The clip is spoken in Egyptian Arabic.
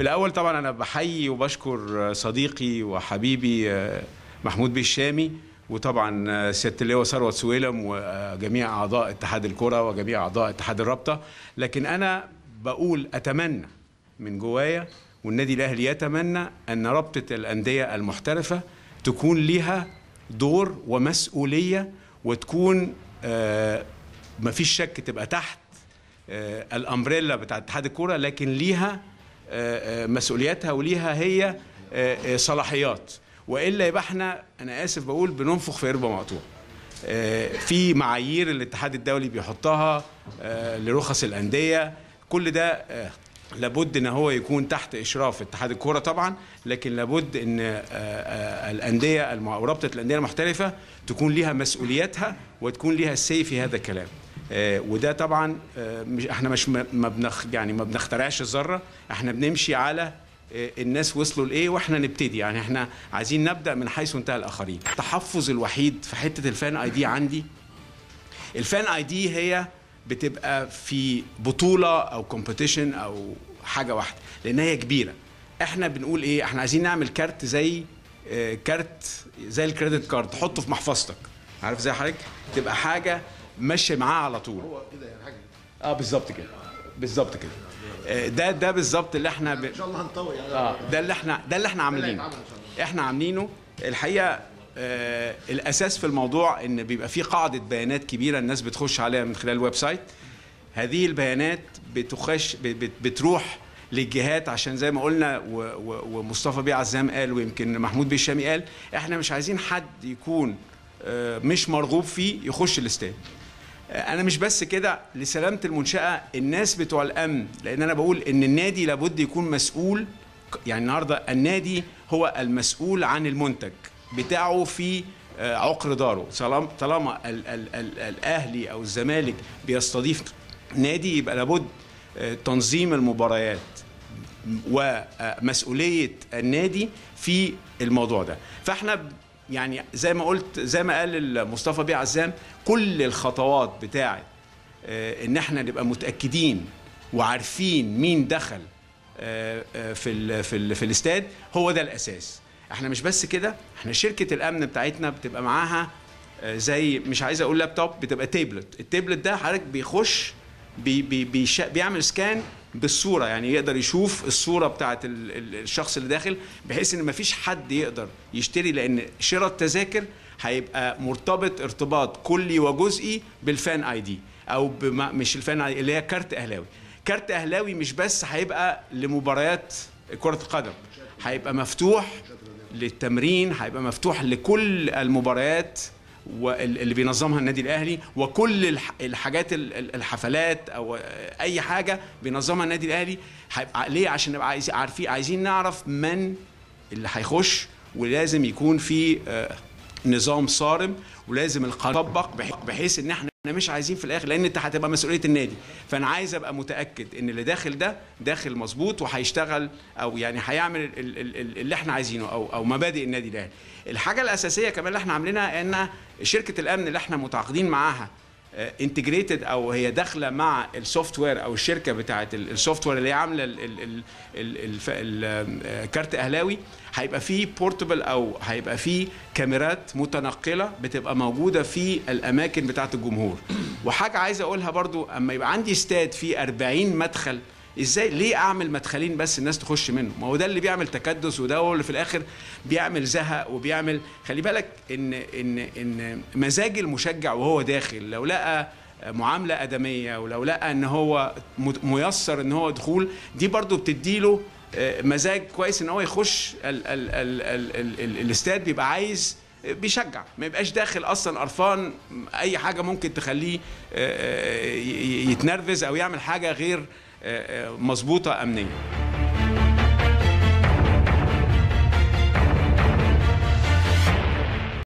الاول طبعا انا بحيي وبشكر صديقي وحبيبي محمود بيه الشامي وطبعا سياده اللواء ثروت سويلم وجميع اعضاء اتحاد الكره وجميع اعضاء اتحاد الرابطه لكن انا بقول اتمنى من جوايا والنادي الاهلي يتمنى ان رابطه الانديه المحترفه تكون ليها دور ومسؤوليه وتكون آه مفيش شك تبقى تحت آه الامبريلا بتاع اتحاد الكوره لكن ليها آه مسؤولياتها وليها هي صلاحيات والا يبقى احنا انا اسف بقول بننفخ في قربه مقطوع في معايير الاتحاد الدولي بيحطها لرخص الانديه كل ده لابد ان هو يكون تحت اشراف اتحاد الكوره طبعا لكن لابد ان الانديه او رابطه الانديه المحترفه تكون ليها مسؤولياتها وتكون ليها السي في هذا الكلام وده طبعا مش احنا مش ما بنخ يعني ما بنخترعش الذره احنا بنمشي على الناس وصلوا لايه واحنا نبتدي يعني احنا عايزين نبدا من حيث انتهى الاخرين التحفظ الوحيد في حته الفان اي دي عندي الفان اي دي هي بتبقى في بطوله او كومبيتيشن او حاجه واحده لان هي كبيره احنا بنقول ايه احنا عايزين نعمل كارت زي كارت زي الكريدت كارد تحطه في محفظتك عارف زي حضرتك تبقى حاجه ماشيه معاه على طول هو كده يعني حاجه اه بالظبط كده بالظبط كده ده ده بالظبط اللي احنا ب... ان شاء الله هنطول يعني اه ده اللي احنا ده اللي احنا عاملينه احنا عاملينه الحقيقه آه الاساس في الموضوع ان بيبقى في قاعده بيانات كبيره الناس بتخش عليها من خلال الويب سايت هذه البيانات بتخش بتروح للجهات عشان زي ما قلنا ومصطفى بيه عزام قال ويمكن محمود بيه الشامي قال احنا مش عايزين حد يكون آه مش مرغوب فيه يخش الاستاد انا مش بس كده لسلامه المنشاه الناس بتوع الامن لان انا بقول ان النادي لابد يكون مسؤول يعني النهارده النادي هو المسؤول عن المنتج بتاعه في عقر داره طالما ال ال ال الاهلي او الزمالك بيستضيف نادي يبقى لابد تنظيم المباريات ومسؤوليه النادي في الموضوع ده فاحنا يعني زي ما قلت زي ما قال مصطفى بيه عزام كل الخطوات بتاعه ان احنا نبقى متاكدين وعارفين مين دخل في ال في ال في الاستاد هو ده الاساس احنا مش بس كده احنا شركه الامن بتاعتنا بتبقى معاها زي مش عايز اقول لابتوب بتبقى تابلت التابلت ده حضرتك بيخش بي بي بيش بيعمل سكان بالصوره يعني يقدر يشوف الصوره بتاعت الشخص اللي داخل بحيث ان مفيش حد يقدر يشتري لان شراء التذاكر هيبقى مرتبط ارتباط كلي وجزئي بالفان اي دي او مش الفان اي اللي هي كارت اهلاوي كارت اهلاوي مش بس هيبقى لمباريات كره القدم هيبقى مفتوح للتمرين هيبقى مفتوح لكل المباريات واللي بينظمها النادي الاهلي وكل الحاجات الحفلات او اي حاجه بينظمها النادي الاهلي ليه عشان نبقى عارفين عايزين نعرف من اللي هيخش ولازم يكون في نظام صارم ولازم القانون يطبق بحيث ان احنا مش عايزين في الاخر لان انت هتبقى مسؤوليه النادي فانا عايز ابقى متاكد ان اللي داخل ده داخل مظبوط وهيشتغل او يعني هيعمل اللي احنا عايزينه او او مبادئ النادي الاهلي الحاجه الاساسيه كمان اللي احنا عاملينها ان شركه الامن اللي احنا متعاقدين معاها انتجريتد او هي داخله مع السوفت وير او الشركه بتاعه السوفت وير اللي هي عامله الكارت اهلاوي هيبقى فيه بورتبل او هيبقى فيه كاميرات متنقله بتبقى موجوده في الاماكن بتاعه الجمهور وحاجه عايز اقولها برضو اما يبقى عندي استاد فيه 40 مدخل ازاي ليه اعمل مدخلين بس الناس تخش منه ما هو ده اللي بيعمل تكدس وده هو اللي في الاخر بيعمل زهق وبيعمل خلي بالك ان ان ان مزاج المشجع وهو داخل لو لقى معامله ادميه ولو لقى ان هو ميسر ان هو دخول دي برضو بتديله مزاج كويس ان هو يخش ال ال ال ال ال ال الاستاد بيبقى عايز بيشجع ما يبقاش داخل اصلا قرفان اي حاجه ممكن تخليه يتنرفز او يعمل حاجه غير مظبوطه امنيا